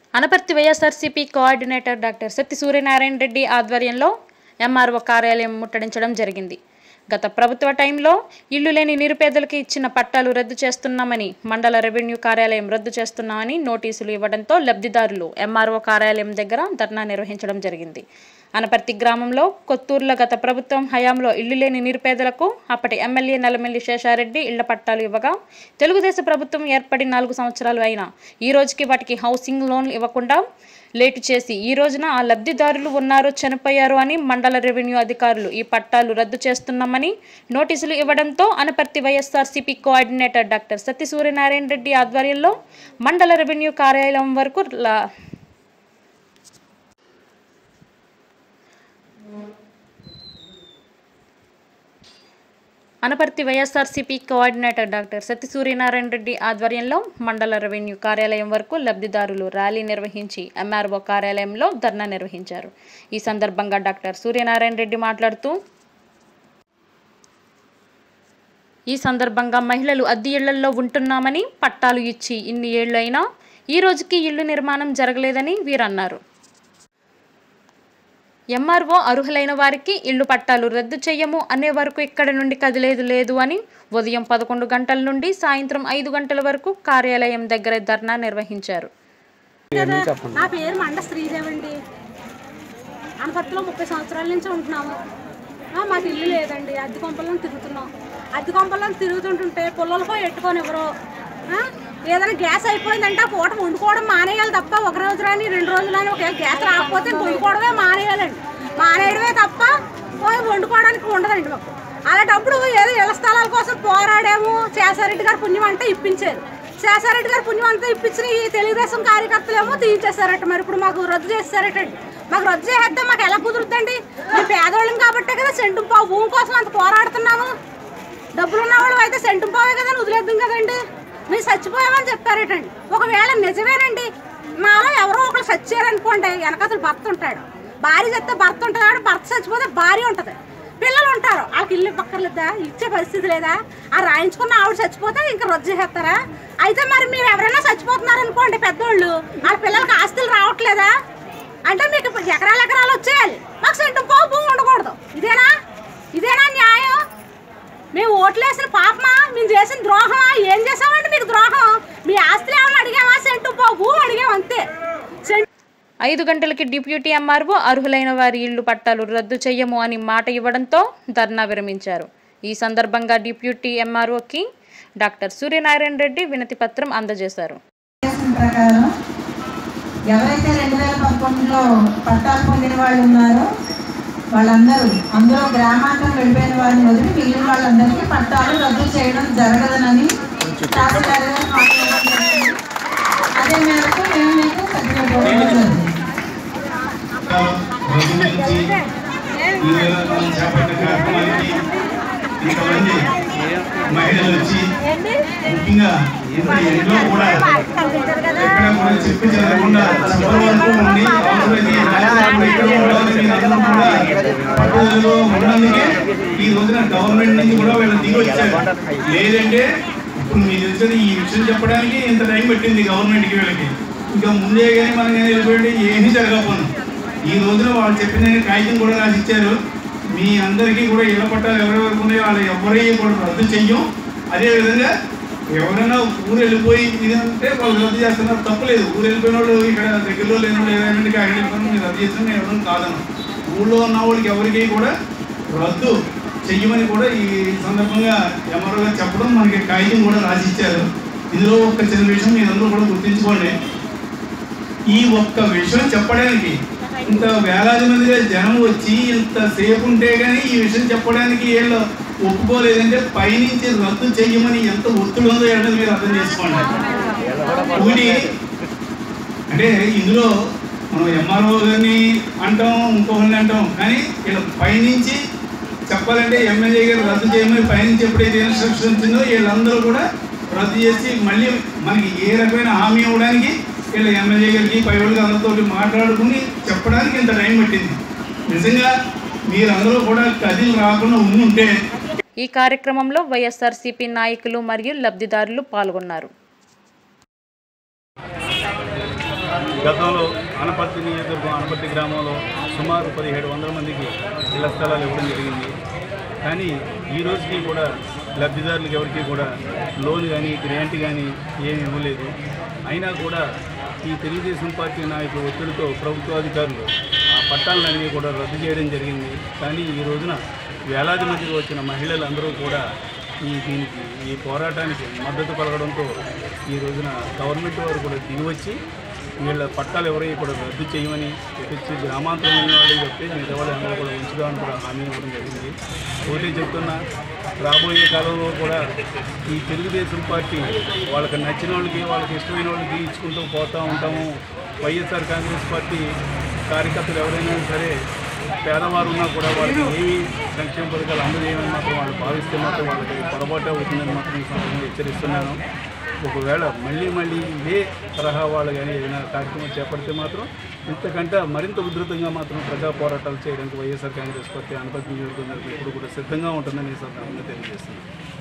Anaparthi YSRCP coordinator doctor Satti Suryanarayana Reddy ఆధ్వర్యంలో MRO కార్యాలయం ముట్టడించడం జరిగింది గత ప్రభుత్వ టైంలో ఇల్లు లేని నిరుపేదలకు ఇచ్చిన పట్టాలు రద్దు చేస్తున్నామని మండల రెవెన్యూ కార్యాలయం రద్దు చేస్తున్నామని నోటీసులు ఇవ్వడంతో లబ్ధిదారులు ఎంఆర్ఓ కార్యాలయం దగ్గర ధర్నా నిర్వహించడం జరిగింది అనపర్తి గ్రామంలో కొత్తూరులో గత ప్రభుత్వం హయాంలో ఇల్లు లేని నిరుపేదలకు అప్పటి ఎమ్మెల్యే నల్లమెల్లి శేషారెడ్డి ఇళ్ల పట్టాలు ఇవ్వగా తెలుగుదేశం ప్రభుత్వం ఏర్పడి నాలుగు సంవత్సరాలు అయినా ఈ రోజుకి వాటికి హౌసింగ్ లోన్లు ఇవ్వకుండా లేటు చేసి ఈ రోజున ఆ లబ్ధిదారులు ఉన్నారు చనిపోయారు అని మండల రెవెన్యూ అధికారులు ఈ పట్టాలు రద్దు చేస్తున్నామని నోటీసులు ఇవ్వడంతో అనపర్తి వైఎస్ఆర్సీపీ కోఆర్డినేటర్ డాక్టర్ సత్య సూర్యనారాయణ రెడ్డి ఆధ్వర్యంలో మండల రెవెన్యూ కార్యాలయం వరకు లా- అనపర్తి వైఎస్ఆర్సీపీ కోఆర్డినేటర్ డాక్టర్ సత్య సూర్యనారాయణ రెడ్డి ఆధ్వర్యంలో మండల రెవెన్యూ కార్యాలయం వరకు లబ్ధిదారులు ర్యాలీ నిర్వహించి ఎంఆర్ఓ కార్యాలయంలో ధర్నా నిర్వహించారు ఈ సందర్భంగా డాక్టర్ సూర్యనారాయణ రెడ్డి మాట్లాడుతూ ఈ సందర్భంగా మహిళలు అద్దె ఇళ్లలో ఉంటున్నామని పట్టాలు ఇచ్చి ఇన్ని ఏళ్లైనా ఈ రోజుకి ఇల్లు నిర్మాణం జరగలేదని వీరన్నారు ఎంఆర్ఓ అర్హులైన వారికి ఇల్లు పట్టాలు రద్దు చేయము అనే వరకు ఇక్కడ నుండి కదిలేదు లేదు అని ఉదయం పదకొండు గంటల నుండి సాయంత్రం ఐదు గంటల వరకు కార్యాలయం దగ్గర ధర్నా నిర్వహించారు నా పేరు మండ శ్రీదేవి అండి అనపర్తిలో ముప్పై సంవత్సరాల నుంచి ఉంటున్నాము ఆ, మాకు ఇల్లు లేదండి అద్దె కొంపల్లో తిరుగుతున్నాం అద్దె కొంపల్లో తిరుగుతుంటుంటే పుల్లలకో ఎట్టుకొని ఎవరో ఆ, ఏదైనా గ్యాస్ అయిపోయిందంటే ఆ పూట వండుకోవడం మానేయాలి తప్ప ఒక రోజు రాని రెండు రోజులు రాని ఒకవేళ గ్యాస్ రాకపోతే ఇంక వండుకోవడమే మానేయాలండి మానేయడమే తప్ప ఓ వండుకోవడానికి ఉండదండి మాకు అలాంటప్పుడు ఏదో ఇళ్ల స్థలాల కోసం పోరాడాము చేసారెడ్డి గారు పుణ్యం అంటే ఇప్పించారు శేషారెడ్డి గారు పుణ్యం అంతా ఇప్పించిన ఈ తెలుగుదేశం కార్యకర్తలేమో తీయించేశారట మరి ఇప్పుడు మాకు రద్దు చేస్తారటండి మాకు రద్దు చేసేస్తే మాకు ఎలా కుదురుద్దండి మేము పేదవాళ్ళం కాబట్టే కదా సెంటు పావు భూమి కోసం అంత పోరాడుతున్నాము డబ్బులు ఉన్న వాళ్ళు అయితే సెంటు పావే కదా అని వదిలేద్దాం కదండి మేము చచ్చిపోయామని చెప్పారటండి ఒకవేళ నిజమేనండి మాలో ఎవరో ఒకరు చచ్చారనుకోండి వెనకతలు భర్త ఉంటాడు భార్య చెప్తే భర్త ఉంటాడు భర్త చచ్చిపోతే భార్య ఉంటుంది పిల్లలు ఉంటారు వాళ్ళకి ఇల్లు పక్కర్లేదా ఇచ్చే పరిస్థితి లేదా ఆ రాయించుకున్న ఆవిడ చచ్చిపోతే ఇంకా రద్దు చేస్తారా అయితే మరి మీరు ఎవరైనా చచ్చిపోతున్నారు అనుకోండి పెద్దోళ్ళు వాళ్ళ పిల్లలకి ఆస్తులు రావట్లేదా అంటే మీకు ఇప్పుడు ఎకరాలు ఎకరాలు వచ్చేయాలి మాకు సెంటు పోవు భూమి ఉండకూడదు ఇదేనా ఇదేనా న్యాయం మేము ఓట్లేసిన పాపమా మేము చేసిన ద్రోహమా ఏం చేసామండి మీకు ద్రోహం మీ ఆస్తులు ఏమైనా అడిగామా సెంటు పోవు భూమి అడిగాం అంతే సెంటు ఐదు గంటలకి డిప్యూటీ ఎంఆర్ఓ అర్హులైన వారి ఇల్లు పట్టాలు రద్దు చెయ్యము అని మాట ఇవ్వడంతో ధర్నా విరమించారు ఈ సందర్భంగా డిప్యూటీ ఎంఆర్ఓకి డాక్టర్ సూర్యనారాయణ రెడ్డి వినతి పత్రం అందజేశారు చేసిన ప్రకారం ఎవరైతే రెండు వేల పదకొండులో పట్టాలు పొందిన వాళ్ళు ఉన్నారో వాళ్ళందరూ అందులో గ్రామాంతరం వెళ్ళిపోయిన వారిని వదిలి మిగిలిన వాళ్ళందరికీ పట్టాలు రద్దు చేయడం జరగదనని తహసీల్దార్ గారు మాట్లాడడం జరిగింది. అదే మేరకు మేము మీకు సర్టిఫికేట్ ఇవ్వడం జరిగింది రోజు నుంచి ఈ వేళ మనం చేపట్టిన కార్యక్రమానికి ఇంతమంది మహిళలు వచ్చి ముఖ్యంగా ఇంత ఇంట్లో కూడా ఎక్కడ కూడా చెప్పి చదవకుండా చివరి వరకు ఉండి అవసరమైతే నాయకులు ఎక్కడ ఉండాలని మీరు అందరూ కూడా పట్టుదలలో ఉన్నందుకే ఈ రోజున గవర్నమెంట్ నుంచి కూడా వీళ్ళు దిగి వచ్చారు లేదంటే ఇప్పుడు మీకు తెలిసిన ఈ విషయం చెప్పడానికి ఇంత టైం పెట్టింది గవర్నమెంట్కి వీళ్ళకి ఇంకా ముందే కానీ మనం కానీ వెళ్ళిపోయి ఏమీ జరగకపోను ఈ రోజున వాళ్ళు చెప్పిన కాగితం కూడా రాసి ఇచ్చారు మీ అందరికీ కూడా ఇళ్ల పట్టాలు ఎవరెవరికి ఉన్నాయో వాళ్ళు ఎవరైనా కూడా రద్దు చెయ్యం అదేవిధంగా ఎవరైనా ఊరు వెళ్ళిపోయి ఇది అంటే వాళ్ళు రద్దు చేస్తున్నారు తప్పలేదు ఊరు వెళ్ళిపోయిన వాళ్ళు ఇక్కడ దగ్గరలో లేని వాళ్ళు ఏదైనా అక్కడ వెళ్ళిపోయిన మీరు రద్దు చేస్తున్నా ఎవరైనా కాదను ఊళ్ళో ఉన్న వాళ్ళకి ఎవరికి కూడా రద్దు చెయ్యమని కూడా ఈ సందర్భంగా ఎంఆర్ఓ గారు చెప్పడం మనకి కాగితం కూడా రాసి ఇచ్చారు ఇందులో ఒక చిన్న విషయం మీరందరూ కూడా గుర్తుంచుకోండి ఈ ఒక్క విషయం చెప్పడానికి ఇంత వేలాది మందిగా జనం వచ్చి ఇంతసేపు ఉంటే కానీ ఈ విషయం చెప్పడానికి వీళ్ళు ఒప్పుకోలేదంటే పైనుంచి రద్దు చెయ్యమని ఎంత ఒత్తిడి ఉందో ఏంటో మీరు అర్థం చేసుకోండి ఒకటి అంటే ఇందులో మనం ఎంఆర్ఓ గారిని అంటాం ఇంకొకరిని అంటాం కానీ వీళ్ళ పైనుంచి చెప్పాలంటే ఎమ్మెల్యే గారు రద్దు చేయమని పైనుంచి ఎప్పుడైతే ఇన్స్ట్రక్షన్ వచ్చిందో వీళ్ళందరూ కూడా రద్దు చేసి మళ్ళీ మనకి ఏ రకమైన హామీ ఇవ్వడానికి వీళ్ళ ఎమ్మెల్యే గారికి పై వాళ్ళకి అందరితో మాట్లాడుకుని చెప్పడానికి ఇంత టైం పట్టింది నిజంగా మీరందరూ కూడా కదిలి రాకుండా ఉంటే ఈ కార్యక్రమంలో వైఎస్ఆర్సీపీ నాయకులు మరియు లబ్ధిదారులు పాల్గొన్నారు గతంలో అనపర్తి నియోజకవర్గం అనపర్తి గ్రామంలో సుమారు పదిహేడు వందల మందికి ఇళ్ల స్థలాలు ఇవ్వడం జరిగింది కానీ ఈ రోజుకి కూడా లబ్ధిదారులకు ఎవరికి కూడా లోన్ కానీ గ్రాంట్ కానీ ఏమి ఇవ్వలేదు అయినా కూడా ఈ తెలుగుదేశం పార్టీ నాయకుల ఒత్తిడితో ప్రభుత్వాధికారులు ఆ పట్టాలన్నీ కూడా రద్దు చేయడం జరిగింది కానీ ఈ రోజున వేలాది మందికి వచ్చిన మహిళలందరూ కూడా ఈ దీనికి ఈ పోరాటానికి మద్దతు పలకడంతో ఈ రోజున గవర్నమెంట్ వారు కూడా దిగివచ్చి వీళ్ళ పట్టాలు ఎవరైనా కూడా రద్దు చేయమని తెచ్చి గ్రామాంతరం ఉన్న వాళ్ళు చెప్పి మిగతా వాళ్ళు అందరూ కూడా ఉంచుదామని కూడా హామీ ఇవ్వడం జరిగింది ఒకటి చెప్తున్నా రాబోయే కాలంలో కూడా ఈ తెలుగుదేశం పార్టీ వాళ్ళకి నచ్చిన వాళ్ళకి వాళ్ళకి ఇష్టమైన వాళ్ళకి ఇచ్చుకుంటూ పోతూ ఉంటాము వైఎస్ఆర్ కాంగ్రెస్ పార్టీ కార్యకర్తలు ఎవరైనా సరే పేదవారు ఉన్నా కూడా వాళ్ళకి ఏమి సంక్షేమ పథకాలు అందజేయమని మాత్రం వాళ్ళు భావిస్తే మాత్రం వాళ్ళకి పొరపాటు అవుతుందని మాత్రం ఈ సందర్భంగా హెచ్చరిస్తున్నాను ఒకవేళ మళ్ళీ మళ్ళీ ఇదే తరహా వాళ్ళు కానీ ఏదైనా కార్యక్రమం చేపడితే మాత్రం ఇంతకంటే మరింత ఉధృతంగా మాత్రం ప్రజా పోరాటాలు చేయడానికి వైఎస్ఆర్ కాంగ్రెస్ పార్టీ అనుపతి నియోజకవర్గం ఎప్పుడు కూడా సిద్ధంగా ఉంటుందని ఈ సందర్భంగా తెలియజేస్తున్నాను